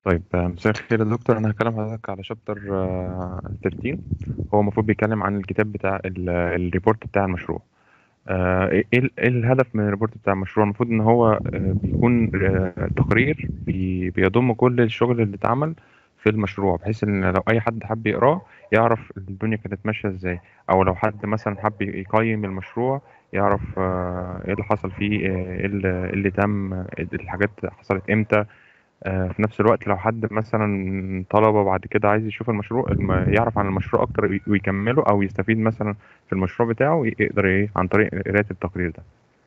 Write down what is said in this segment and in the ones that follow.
طيب آه، مساء الخير يا دكتور انا هكلم حضرتك على شابتر 13 هو المفروض بيتكلم عن الكتاب بتاع ال- الريبورت بتاع المشروع آه، ايه ال- إيه الهدف من الريبورت بتاع المشروع المفروض ان هو آه، بيكون آه، تقرير بي- بيضم كل الشغل اللي اتعمل في المشروع بحيث ان لو اي حد حب يقراه يعرف الدنيا كانت ماشيه ازاي او لو حد مثلا حب يقيم المشروع يعرف آه، ايه اللي حصل فيه آه، ايه اللي إيه اللي تم آه، الحاجات حصلت امتى آه، في نفس الوقت لو حد مثلا طلبة بعد كده عايز يشوف المشروع الم- يعرف عن المشروع أكتر وي- ويكمله أو يستفيد مثلا في المشروع بتاعه يقدر إيه عن طريق قراية التقرير ده.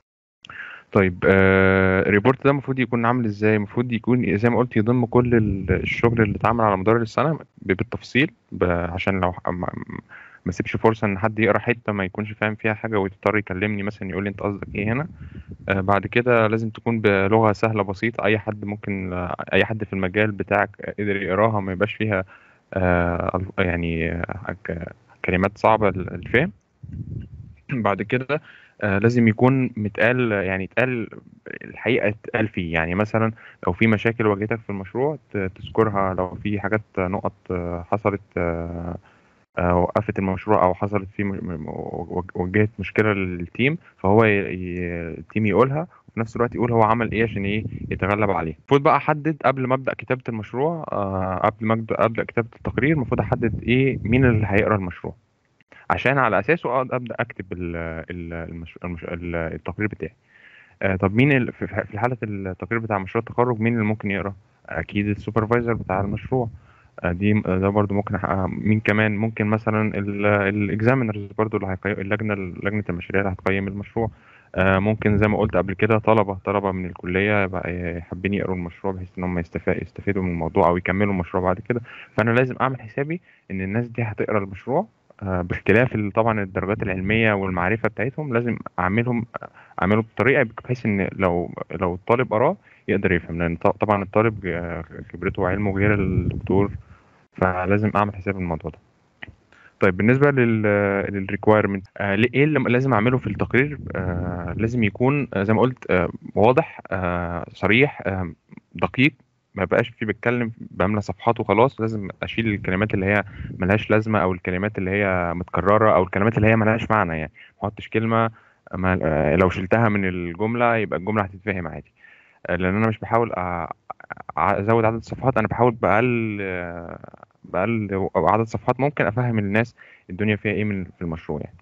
طيب آه الريبورت ده المفروض يكون عامل ازاي المفروض يكون زي ما قلت يضم كل ال- الشغل اللي اتعمل على مدار السنة ب- بالتفصيل ب- عشان لو ح- ما ما اسيبش فرصة ان حد يقرا حتة ما يكونش فاهم فيها حاجة ويضطر يكلمني مثلا يقول لي انت قصدك ايه هنا آه بعد كده لازم تكون بلغة سهلة بسيطة اي حد ممكن آه، اي حد في المجال بتاعك قدر يقراها ما يبقاش فيها آه ألف- يعني آه، ك- كلمات صعبة للفهم بعد كده آه، لازم يكون متقال يعني اتقال الحقيقة اتقال فيه يعني مثلا لو في مشاكل واجهتك في المشروع ت- تذكرها لو في حاجات نقط آه، حصلت آه، آه، وقفت المشروع او حصلت فيه م- م- وج- وجهت مشكلة للتيم فهو ي- ي- التيم يقولها وفي نفس الوقت يقول هو عمل ايه عشان ايه يتغلب عليه المفروض بقى احدد قبل ما ابدا كتابة المشروع آه، قبل ما ابدا أبدأ كتابة التقرير المفروض احدد ايه مين اللي هيقرا المشروع عشان على اساسه أقعد ابدا اكتب ال ال المش... المش... ال- التقرير بتاعي آه، طب مين ال... في في حاله التقرير بتاع مشروع التخرج مين اللي ممكن يقرا اكيد السوبرفايزر بتاع المشروع آه، دي ده برضو ممكن أح- مين كمان ممكن مثلا الاكزامينرز برضو اللي هيقيم اللجنه لجنه المشاريع اللي هتقيم المشروع آه، ممكن زي ما قلت قبل كده طلبه طلبه من الكليه بقى حابين يقروا المشروع بحيث ان هم يستفا- يستفيدوا من الموضوع او يكملوا المشروع بعد كده فانا لازم اعمل حسابي ان الناس دي هتقرا المشروع آه، باختلاف ال- طبعا الدرجات العلميه والمعرفه بتاعتهم لازم اعملهم اعمله بطريقه بحيث ان لو لو الطالب قراه يقدر يفهم لان ط- طبعا الطالب آه، خبرته وعلمه غير الدكتور فلازم اعمل حساب الموضوع ده طيب بالنسبه لل للريكوايرمنت ايه اللي لازم اعمله في التقرير آه لازم يكون آه، زي ما قلت آه واضح آه صريح آه دقيق ما بقاش فيه بتكلم بملى صفحات وخلاص لازم اشيل الكلمات اللي هي ملهاش لازمه او الكلمات اللي هي متكرره او الكلمات اللي هي ملهاش معنى يعني ما احطش كلمه ما آه، لو شلتها من الجمله يبقى الجمله هتتفهم عادي آه، لان انا مش بحاول أ- أ- ازود عدد الصفحات انا بحاول باقل آه، باقل عدد صفحات ممكن افهم الناس الدنيا فيها ايه من في المشروع يعني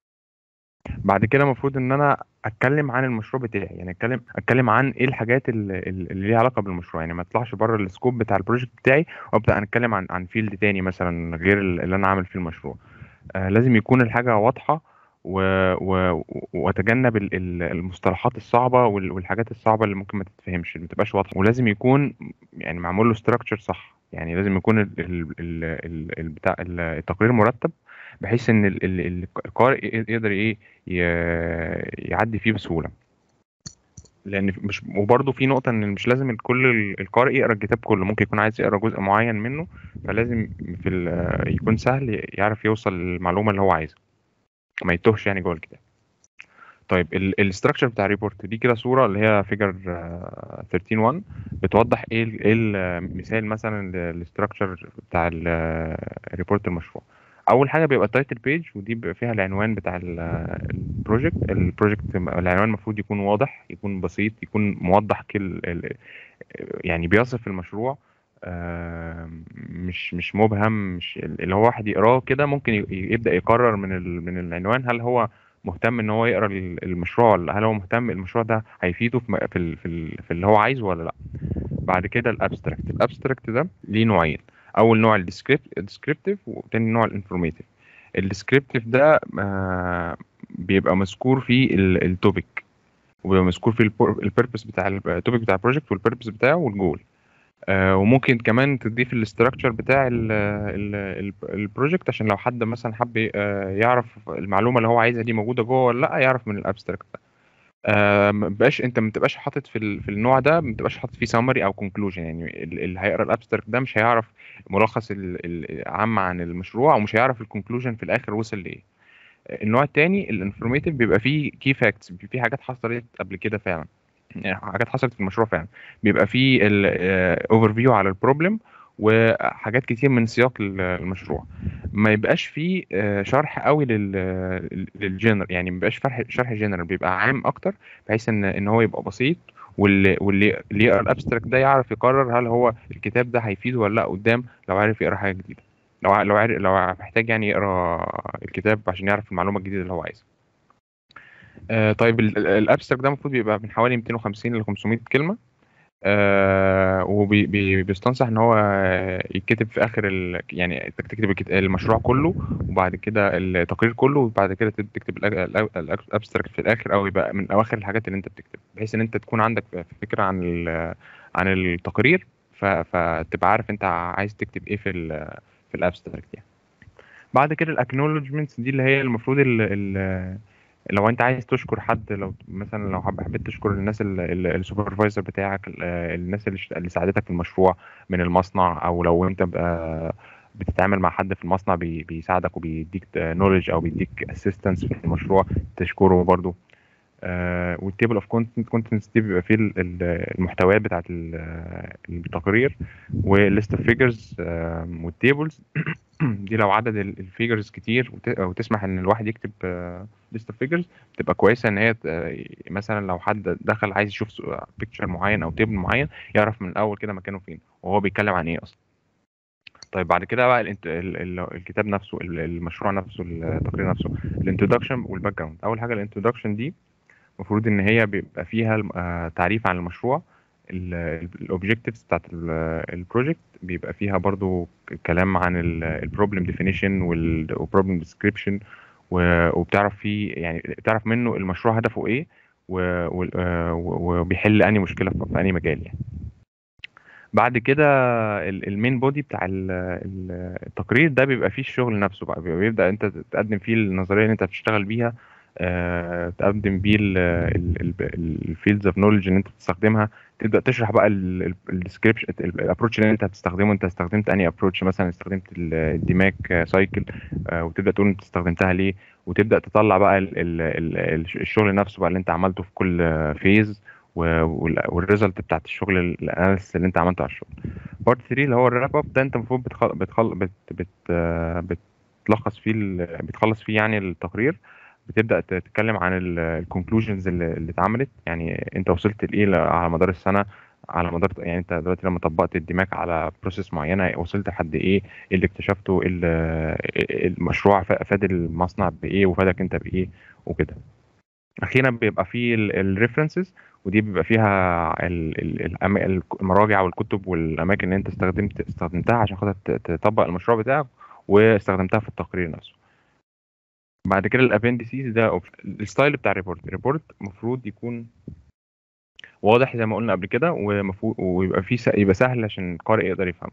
بعد كده المفروض ان انا اتكلم عن المشروع بتاعي يعني اتكلم اتكلم عن ايه الحاجات اللي, اللي ليها علاقه بالمشروع يعني ما اطلعش بره السكوب بتاع البروجكت بتاعي وابدا اتكلم عن عن فيلد تاني مثلا غير اللي انا عامل فيه المشروع آه لازم يكون الحاجه واضحه و... و... واتجنب ال- ال- المصطلحات الصعبه وال- والحاجات الصعبه اللي ممكن ما تتفهمش اللي ما تبقاش واضحه ولازم يكون يعني معمول له ستراكشر صح يعني لازم يكون ال... ال... ال... ال... البتاع ال- التقرير مرتب بحيث ان ال... ال... ال- القارئ يقدر ايه ي... يعدي فيه بسهوله لان مش وبرضه في نقطه ان مش لازم كل ال- القارئ يقرا الكتاب كله ممكن يكون عايز يقرا جزء معين منه فلازم في ال... يكون سهل يعرف يوصل للمعلومه اللي هو عايزها ما يتوهش يعني جوه الكتاب طيب الاستراكشر بتاع الريبورت دي كده صوره اللي هي فيجر 13 1 بتوضح ايه ال- ايه المثال مثلا للاستراكشر بتاع الريبورت المشروع اول حاجه بيبقى التايتل بيج ودي بيبقى فيها العنوان بتاع البروجكت البروجكت العنوان المفروض يكون واضح يكون بسيط يكون موضح كل ال- يعني بيصف المشروع آه، مش مش مبهم مش اللي هو واحد يقراه كده ممكن ي- يبدأ يقرر من ال- من العنوان هل هو مهتم ان هو يقرا ال- المشروع ولا هل هو مهتم المشروع ده هيفيده في م- في ال- في ال- في اللي هو عايزه ولا لا بعد كده الابستراكت الابستراكت ده ليه نوعين اول نوع الديسكريبتيف وتاني نوع الانفورميتيف الديسكريبتيف ده آه، بيبقى مذكور فيه التوبيك وبيبقى مذكور فيه البيربس بتاع التوبيك بتاع البروجكت والبيربس بتاعه والجول آه، وممكن كمان تضيف الاستراكشر بتاع البروجكت عشان لو حد مثلا حب آه، يعرف المعلومه اللي هو عايزها دي موجوده جوه ولا لا يعرف من الابستراكت ده آه، ما بقاش انت ما تبقاش حاطط في ال- في النوع ده ما تبقاش حاطط فيه سامري او كونكلوجن يعني ال- اللي هيقرا الابستراكت ده مش هيعرف ملخص ال- ال- عام عن المشروع ومش هيعرف الكونكلوجن في الاخر وصل لايه النوع التاني الانفورميتيف بيبقى فيه كي فاكتس بيبقى فيه حاجات حصلت قبل كده فعلا يعني حاجات حصلت في المشروع فعلا بيبقى فيه الاوفر فيو على البروبلم وحاجات كتير من سياق المشروع ما يبقاش فيه آه، شرح قوي للجنرال يعني ما يبقاش شرح شرح جنرال بيبقى عام اكتر بحيث ان ان هو يبقى بسيط واللي واللي اللي يقرا الابستراكت ده يعرف يقرر هل هو الكتاب ده هيفيده ولا لا قدام لو عارف يقرا حاجه جديده لو لو عارف لو محتاج يعني يقرا الكتاب عشان يعرف المعلومه الجديده اللي هو عايزها آه طيب الابستراكت ده المفروض بيبقى من حوالي 250 ل 500 كلمه آه وبيستنصح ان هو يتكتب في اخر ال... يعني تكتب المشروع كله وبعد كده التقرير كله وبعد كده تكتب الابستراكت في الاخر او يبقى من اواخر الحاجات اللي انت بتكتب بحيث ان انت تكون عندك فكره عن ال... عن التقرير ف... فتبقى عارف انت عايز تكتب ايه في ال... في الابستراكت يعني بعد كده الاكنولجمنتس دي اللي هي المفروض ال... ال... لو انت عايز تشكر حد لو مثلا لو حبيت تشكر الناس السوبرفايزر بتاعك الناس اللي ساعدتك في المشروع من المصنع او لو انت بتتعامل مع حد في المصنع بيساعدك وبيديك نولج او بيديك اسيستنس في المشروع تشكره برضو والتيبل اوف كونتنتس دي بيبقى فيه المحتويات بتاعت التقرير والليست اوف فيجرز والتيبلز دي لو عدد الفيجرز كتير وتسمح ان الواحد يكتب ليست اوف فيجرز بتبقى كويسه ان هي مثلا لو حد دخل عايز يشوف بيكتشر معين او تيبل معين يعرف من الاول كده مكانه فين وهو بيتكلم عن ايه اصلا طيب بعد كده بقى الكتاب نفسه المشروع نفسه التقرير نفسه الانترودكشن والباك جراوند اول حاجه الانترودكشن دي المفروض ان هي بيبقى فيها آه، تعريف عن المشروع الاوبجكتيفز بتاعت البروجكت بيبقى فيها برضو كلام عن البروبلم ديفينيشن والبروبلم ديسكريبشن وبتعرف فيه يعني بتعرف منه المشروع هدفه ايه آه، وبيحل انهي مشكله في انهي مجال يعني بعد كده المين بودي بتاع التقرير ده بيبقى فيه الشغل نفسه بقى بيبدا انت تقدم فيه النظريه اللي انت هتشتغل بيها آه، تقدم بيه الفيلدز اوف نولج اللي انت بتستخدمها تبدا تشرح بقى الديسكريبشن الابروتش اللي انت هتستخدمه انت استخدمت انهي ابروتش مثلا استخدمت الديماك سايكل آه، وتبدا تقول انت استخدمتها ليه وتبدا تطلع بقى الشغل نفسه بقى اللي انت عملته في كل فيز والريزلت بتاعت الشغل الاناليسيس اللي انت عملته على الشغل بارت 3 اللي هو الراب اب ده انت المفروض بتخل... بتخل... بت... بت... آه، بتلخص فيه بتخلص فيه يعني التقرير بتبدا تتكلم عن الكونكلوجنز اللي اتعملت يعني انت وصلت لايه على مدار السنه على مدار يعني انت دلوقتي لما طبقت الدماغ على بروسيس معينه وصلت لحد ايه ايه اللي اكتشفته ايه المشروع فاد المصنع بايه وفادك انت بايه وكده اخيرا بيبقى فيه الريفرنسز ودي بيبقى فيها المراجع والكتب والاماكن اللي انت استخدمت استخدمتها عشان خاطر تطبق المشروع بتاعك واستخدمتها في التقرير نفسه بعد كده الابندسيز ده الستايل بتاع الريبورت الريبورت المفروض يكون واضح زي ما قلنا قبل كده ومفروض ويبقى فيه يبقى سهل عشان القارئ يقدر يفهمه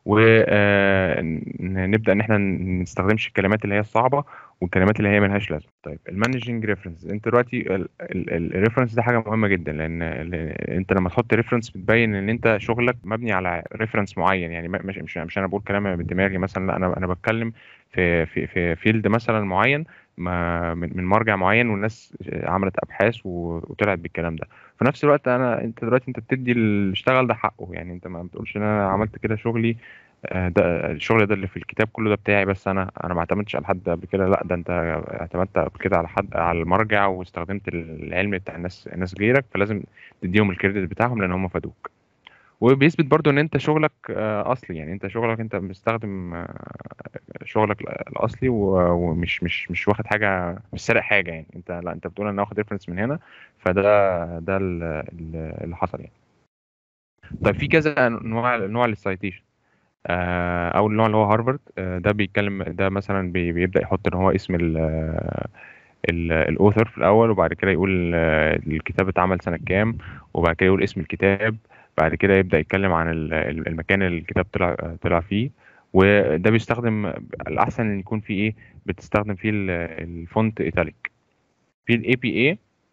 ونبدا ان احنا ما نستخدمش الكلمات اللي هي الصعبه والكلمات اللي هي ملهاش لازمه طيب المانجنج ريفرنس انت دلوقتي الريفرنس ده حاجه مهمه جدا لان انت لما تحط ريفرنس بتبين ان انت شغلك مبني على ريفرنس معين يعني مش مش, مش انا بقول كلام من دماغي مثلا لا انا انا بتكلم في في في فيلد مثلا معين ما من مرجع معين والناس عملت ابحاث وطلعت بالكلام ده في نفس الوقت انا انت دلوقتي انت بتدي اللي اشتغل ده حقه يعني انت ما بتقولش ان انا عملت كده شغلي آه، ده الشغل ده اللي في الكتاب كله ده بتاعي بس انا انا ما اعتمدتش على حد قبل كده لا ده انت اعتمدت قبل كده على حد على المرجع واستخدمت العلم بتاع الناس الناس غيرك فلازم تديهم الكريدت بتاعهم لان هم فادوك وبيثبت برضو ان انت شغلك آه، اصلي يعني انت شغلك انت بتستخدم آه، شغلك الاصلي ومش مش مش واخد حاجه مش سارق حاجه يعني انت لا انت بتقول انا واخد ريفرنس من هنا فده ده اللي حصل يعني طيب في كذا انواع انواع للسايتيشن آه، او النوع اللي هو هارفارد ده بيتكلم ده مثلا بيبدا يحط ان هو اسم الاوثر في الاول وبعد كده يقول الكتاب اتعمل سنه كام وبعد كده يقول اسم الكتاب بعد كده يبدأ يتكلم عن المكان اللي الكتاب طلع طلع فيه وده بيستخدم الأحسن إن يكون فيه إيه بتستخدم فيه الفونت إيتاليك في الاي بي اي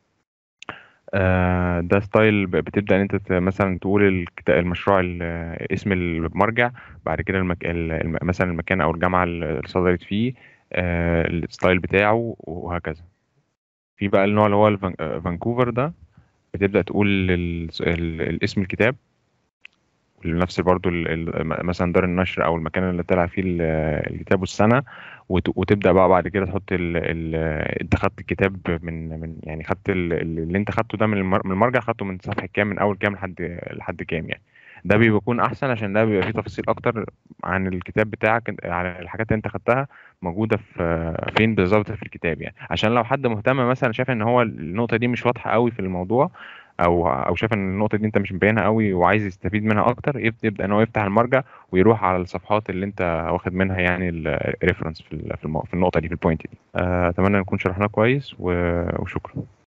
ده ستايل بتبدا ان انت مثلا تقول المشروع اسم المرجع بعد كده المك... مثلا المكان او الجامعه اللي صدرت فيه آه، الستايل بتاعه وهكذا في بقى النوع اللي هو فانكوفر ده بتبدا تقول ال- ال- الاسم الكتاب نفس برضو ال- ال- مثلا دار النشر او المكان اللي طلع فيه ال- الكتاب والسنه وت- وتبدا بقى بعد كده تحط ال ال انت خدت الكتاب من من يعني خدت ال- ال- اللي انت خدته ده من المر- من المرجع خدته من صفحه كام من اول كام لحد لحد كام يعني ده بيكون احسن عشان ده بيبقى فيه تفاصيل اكتر عن الكتاب بتاعك انت- عن الحاجات اللي انت خدتها موجوده في فين بالظبط في الكتاب يعني عشان لو حد مهتم مثلا شايف ان هو النقطه دي مش واضحه قوي في الموضوع او او شايف ان النقطه دي انت مش مبينها قوي وعايز يستفيد منها اكتر يبدا يبدا ان هو يفتح المرجع ويروح على الصفحات اللي انت واخد منها يعني الريفرنس في ال- في المو- في النقطه دي في البوينت دي آه، اتمنى نكون شرحناه كويس و- وشكرا